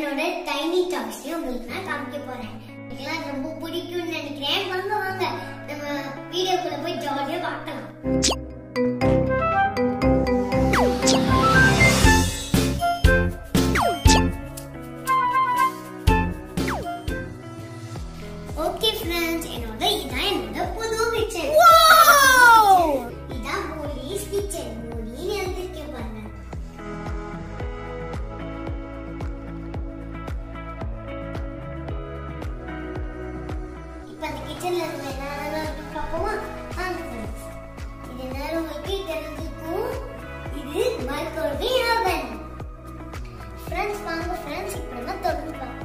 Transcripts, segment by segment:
என்னோட டைனி டாய்ஸையும் உங்களுக்கு நான் காமிக்க போறேன் இதெல்லாம் ரொம்ப பிடிக்கும்னு நினைக்கிறேன் வாங்க வாங்க நம்ம வீடியோக்குள்ள போய் ஜாலியா பார்க்கலாம் ஓகே ஃப்ரெண்ட்ஸ் என்னோட இதான் என்னோட புது கிச்சன் இதான் போலீஸ் கிச்சன் போலின்னு எழுதிருக்கேன் பாருங்க இப்ப அந்த கிச்சன்ல நம்ம என்னென்ன இருக்கு பார்ப்போமா வாங்க ஃப்ரெண்ட்ஸ் இது நேரம் உங்களுக்கு தெரிஞ்சிருக்கும் இது மைக்ரோவேவ் ஓவன் ஃப்ரெண்ட்ஸ் வாங்க ஃப்ரெண்ட்ஸ் இப்போ நம்ம தொடர்ந்து பார்ப்போம்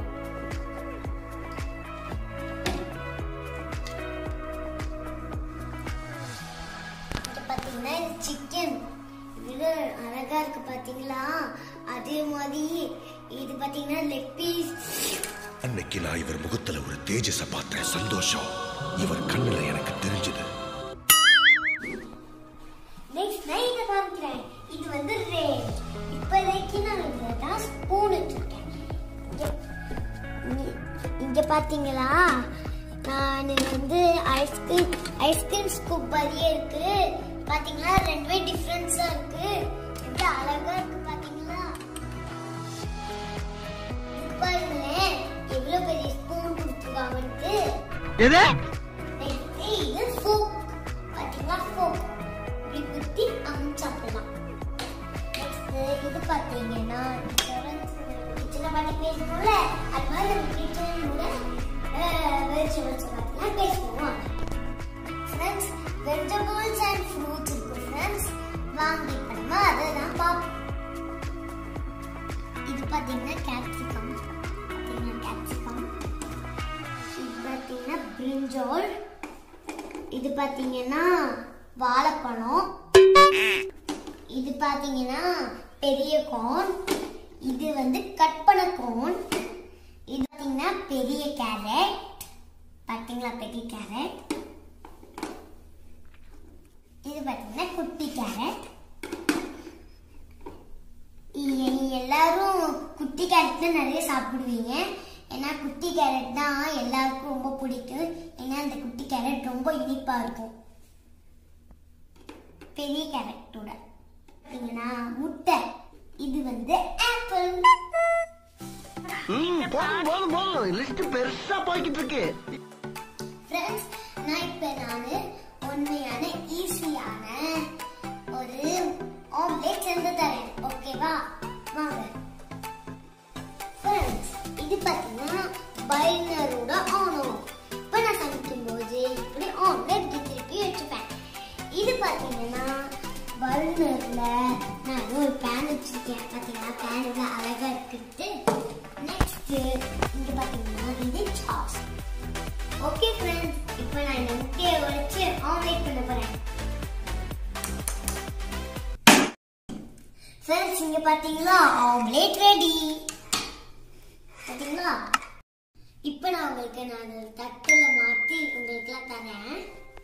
இது பாத்தீங்கன்னா இது சிக்கன் இது அழகா இருக்கு பாத்தீங்களா அதே மாதிரி இது பாத்தீங்கன்னா லெக் பீஸ் அன்னைக்கு நான் இவர் முகத்துல ஒரு தேஜஸ பார்த்தேன் சந்தோஷம் இவர் கண்ணுல எனக்கு தெரிஞ்சது நெக்ஸ்ட் நான் இதை காமிக்கிறேன் இது வந்து ரேட் இப்போதைக்கு நான் இங்க தான் ஸ்பூன் வச்சிருக்கேன் இங்க- இங்க- இங்க பாத்தீங்களா நான் வந்து ஐஸ்கிரீம் ஐஸ்கிரீம் ஸ்கூப் மாதிரியே இருக்கு பாத்தீங்களா ரெண்டுமே டிஃப்ரென்ஸா இருக்கு எப்படி அழகா இருக்கு பாத்தீங்களா இது பாருங்களேன் எவ்வளவு பெரிய ஸ்பூன் கொடுத்துருக்காங்கன்ட்டு எது Next இது fork. பாத்தீங்களா fork. இப்படி குத்தி அமுச்சு சாப்பிடலாம். Next இது பாத்தீங்கன்னா கிச்சனை பத்தி பேசணும்ல அது மாதிரி நம்ம கிச்சனோட வெஜிடபிள்ஸ் பத்திலாம் பேசுவோம் ஃப்ரெண்ட்ஸ் வெஜிடபிள்ஸ் அண்ட் ஃப்ரூட்ஸ் இருக்கு ஃப்ரெண்ட்ஸ் வாங்க இப்ப நம்ம அதை தான் பார்ப்போம் இது பாத்தீங்கன்னா கேப்சிகம் பாத்தீங்கன்னா கேப்சிகம் இது பார்த்தீங்கன்னா பிரிஞ்சோல் இது பார்த்தீங்கன்னா வாழைப்பழம் இது பார்த்தீங்கன்னா பெரிய கோன் இது வந்து கட் பண்ண கோன் இது பார்த்தீங்கன்னா பெரிய கேரட் பார்த்தீங்களா பெரிய கேரட் இது பார்த்தீங்கன்னா குட்டி கேரட் இ- எல்லாரும் குட்டி கேரட் தான் நிறைய சாப்பிடுவீங்க ஏன்னா குட்டி கேரட் தான் எல்லாருக்கும் ரொம்ப பிடிக்கும் ஏன்னா அந்த குட்டி கேரட் ரொம்ப இனிப்பா இருக்கும் பெரிய கேரட்டோட பார்த்தீங்கன்னா முட்டை இது வந்து ஆப்பிள் ம், போதும் போதும் போதும் லிஸ்ட் பெருசா போய்கிட்டு இருக்கு ஃப்ரெண்ட்ஸ் நான் இப்போ நான் உண்மையான ஈஸியான ஒரு ஆம்லேட் செஞ்சு தரேன் ஓகேவா வாங்க ஃப்ரெண்ட்ஸ் இது பார்த்தீங்கன்னா பைனரோட ஆனும் இப்போ நான் சமைக்கும் போது இப்படி ஆம்லேட் திருப்பி வச்சுப்பேன் இது பார்த்தீங்கன்னா பர்னர்ல நான் ஒரு பேன் வச்சிருக்கேன் பார்த்தீங்கன்னா பேன் எவ்வளோ அழகா இருக்குது நெக்ஸ்ட் இங்க பார்த்தீங்கன்னா இது சாஸ் ஓகே ஃப்ரெண்ட்ஸ் இப்போ நான் இந்த முட்டையை உடைச்சு ஆம்லேட் பண்ண போறேன் ஃப்ரெண்ட்ஸ் இங்க பாத்தீங்களா ஆம்லேட் ரெடி பாத்தீங்களா இப்போ நான் உங்களுக்கு நான் ஒரு தட்டுல மாத்தி உங்களுக்குலாம் தரேன்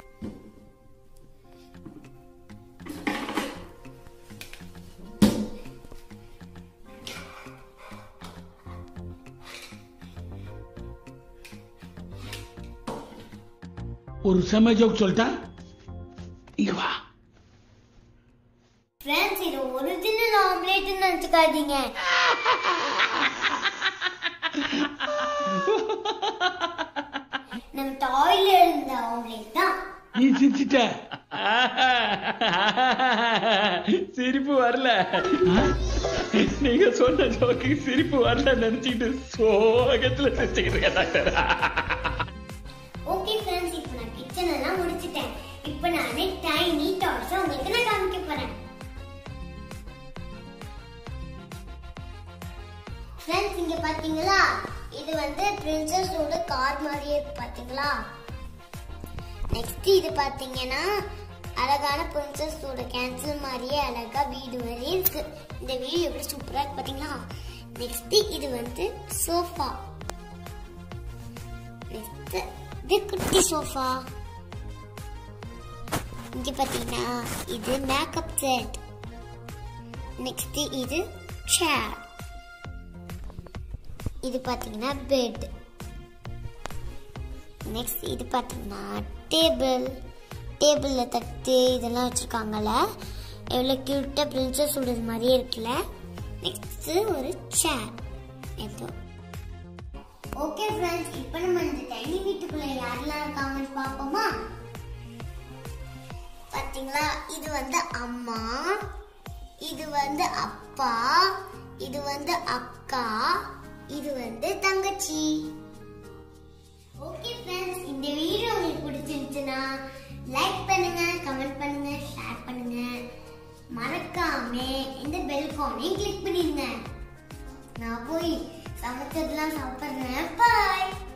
ஒரு செம ஜோக் சொல்லிட்டா இங்க வா ஃப்ரெண்ட்ஸ் இது ஒரிஜினல் ஆம்லேட்னு நினைச்சுக்காதீங்க நம்ம டாய்ல இருந்த ஆம்லேட் தான் நீ சிரிச்சிட்ட சிரிப்பு வரல நீங்க சொன்ன ஜோக்கு சிரிப்பு வரல நினைச்சிட்டு சோகத்துல சிரிச்சுக்கிட்டு இருக்கேன் டாக்டர் ஓகே ஃப்ரெண்ட்ஸ் இப்போ நான் கிச்சன் எல்லாம் முடிச்சிட்டேன் இப்போ நான் டைனி டாய்ஸ் உங்களுக்கு நான் காமிக்க போறேன் ஃப்ரெண்ட்ஸ் இங்க பாத்தீங்களா இது வந்து பிரின்சஸோட கார் மாதிரியே இருக்கு பாத்தீங்களா நெக்ஸ்ட் இது பாத்தீங்கன்னா அழகான பிரின்சஸோட கேன்சல் மாதிரியே அழகா வீடு மாதிரியே இருக்கு இந்த வீடு எப்படி சூப்பரா இருக்கு பாத்தீங்களா நெக்ஸ்ட் இது வந்து சோஃபா நெக்ஸ்ட் இது குட்டி சோஃபா இங்க பாத்தீங்கன்னா இது மேக்கப் செட் நெக்ஸ்ட் இது சேர் இது பார்த்தீங்கன்னா பெட் நெக்ஸ்ட் இது பார்த்தீங்கன்னா டேபிள் டேபிளில் தட்டு இதெல்லாம் வச்சுருக்காங்கல்ல எவ்வளோ க்யூட்டாக பிரின்சஸ் உடுறது மாதிரியே இருக்குல்ல நெக்ஸ்ட்டு ஒரு சேர் எதோ ஓகே ஃப்ரெண்ட்ஸ் இப்போ நம்ம இந்த தனி வீட்டுக்குள்ள யாரெல்லாம் இருக்காங்கன்னு பார்ப்போமா பாத்தீங்களா இது வந்து அம்மா இது வந்து அப்பா இது வந்து அக்கா இது வந்து தங்கச்சி ஓகே ஃப்ரெண்ட்ஸ் இந்த வீடியோ உங்களுக்கு பிடிச்சிருந்துச்சுன்னா லைக் பண்ணுங்க கமெண்ட் பண்ணுங்க ஷேர் பண்ணுங்க மறக்காம இந்த பெல் கானையும் கிளிக் பண்ணிடுங்க நான் போய் சமைச்சதெல்லாம் சாப்பிட்றேன் பாய்